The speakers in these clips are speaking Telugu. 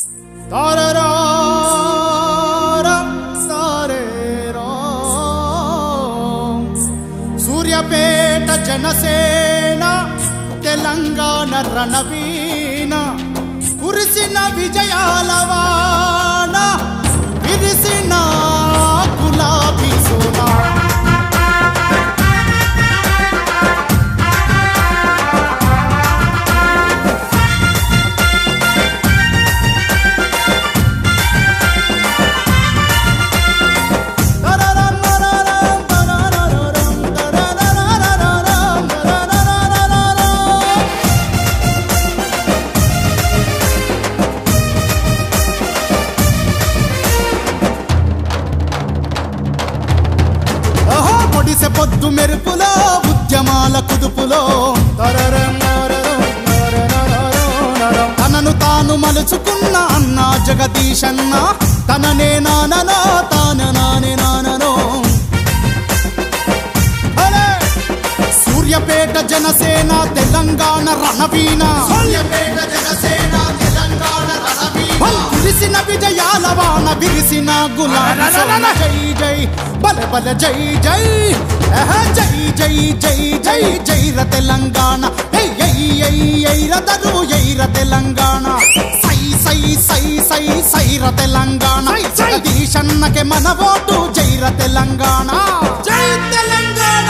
సూర్యపేట జనసేన తెలంగాణ రణవీణ కురిసిన విజయాల వాన విరిసిన గులాబీ సోనా ఆహా, పొడిసె పొద్దు మెరుపులో ఉద్యమాల కుదుపులో తనను తాను మలుచుకున్న అన్నా జగదీశన్న తననే నాననో తాన నానే నాననో అరే! సూర్యపేట జనసేన తెలంగాణ రణవీణ సూర్యపేట జనసేన తెలంగాణ రణవీణ కురిసిన విజయాల వాన విరిసిన గులాబీ సోన. జై జై బల బల జై జై ఆహ, జై జై జై జై జై ర తెలంగాణ ఎయ్ ఎయ్ ఎయ్ ఎయ్ ర దరు ఎయ్ ర తెలంగాణ సై సై సై సై సై ర తెలంగాణ జగదీశన్నకే మన ఓటు జై ర తెలంగాణ జై తెలంగాణ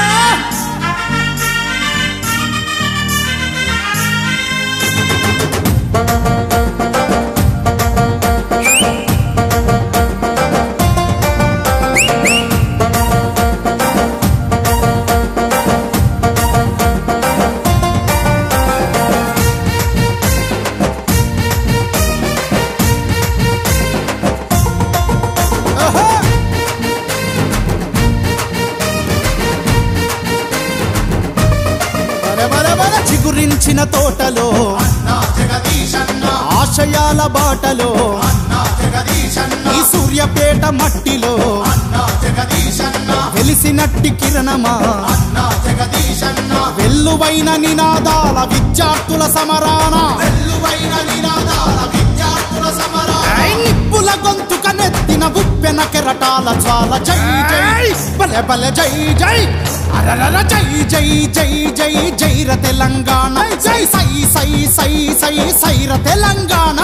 ఆహా! బల బల బల చిగురించిన తోటలో ఆశయాల బాటలో ఈ సూర్యపేట మట్టిలో వెలిసినట్టి కిరణమా వెల్లువైన నినాదాల విద్యార్థుల సమరాన ఐ నిప్పుల గొంతుక నెత్తిన ఉప్పెన కెరటాల జ్వాల జై జై బలె బలె జై జై అరరర జై జై జై జై జై ర తెలంగాణ జై సై సై సై సై సై ర తెలంగాణ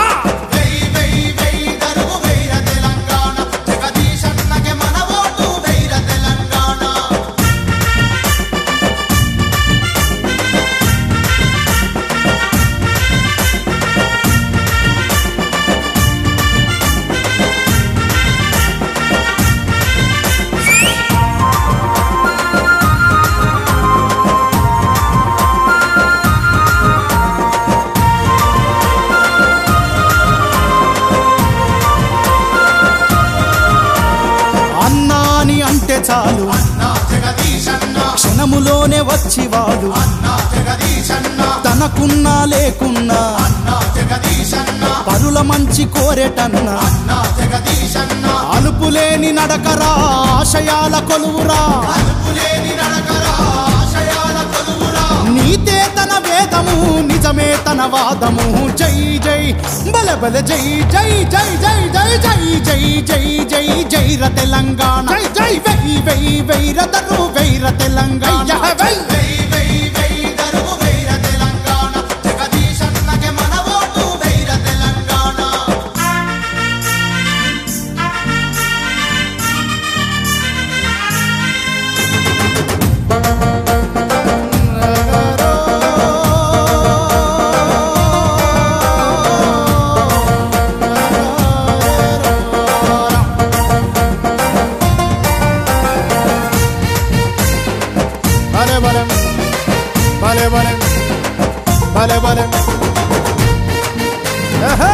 అన్నాని అంటే చాలు క్షణములోనే వచ్చివాడు తనకున్నా లేకున్నా పరుల మంచి కోరేటన్నా అలుపులేని నడకరా ఆశయాల కొలువురా నీతే తన వేదము నిజమే తన వాదము జై జై బల బల జై జై జై జై జై జై జై జై జై జై ర తెలంగాణ జై జై వై వై వై ర దరు వై ర తెలంగాణ వై భలే భలే భలే భలే భలే భలే ఆహా!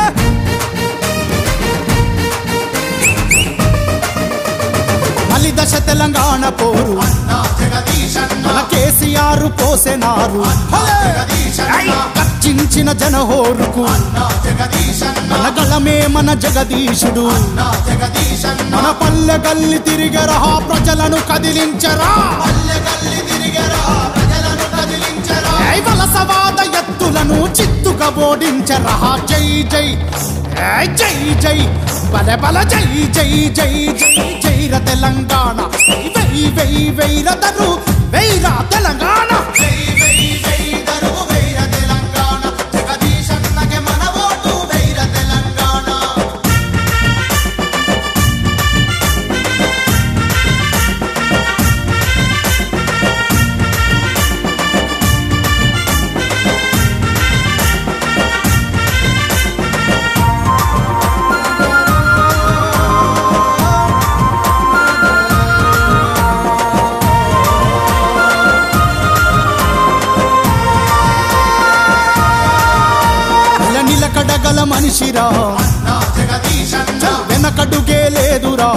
మలి దశ తెలంగాణ పోరు మన కేసీఆర్ పోసెనారు ఐ! గర్జించిన జనహోరుకు మన గళమే మన జగదీశుడు మన పల్లె గల్లి తిరిగరా ప్రజలను కదిలించరా ఐ వలసవాద ఎత్త కత్తులను చిత్తుగా ఓడించరా జై జై ఏయ్ జై జై బల బల జై జై జై జై జైర తెలంగాణ వై వై వైరదరు వైరా తెలంగాణ జై వై వైదరు వైర తెలంగాణ జగదీశన్నకే మన ఓటు వైర తెలంగాణ నెల నిలకడగల మనిషిరా వెనకడుగే లేదురా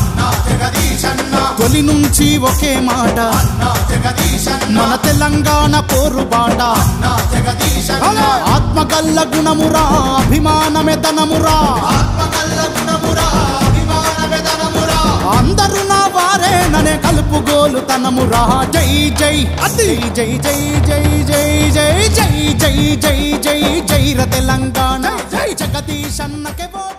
తొలి నుంచి ఒకే మాట మన తెలంగాణ పోరుబాట ఆత్మకల్ల గుణమురా అభిమానమే తనమురా అందరూ నా వారేననే కలుపుగోలు తనమురా జై జై అతి జై జై జై జై జై జై జై జై జై జైర తెలంగాణ జై జగదీశన్నకే ఓ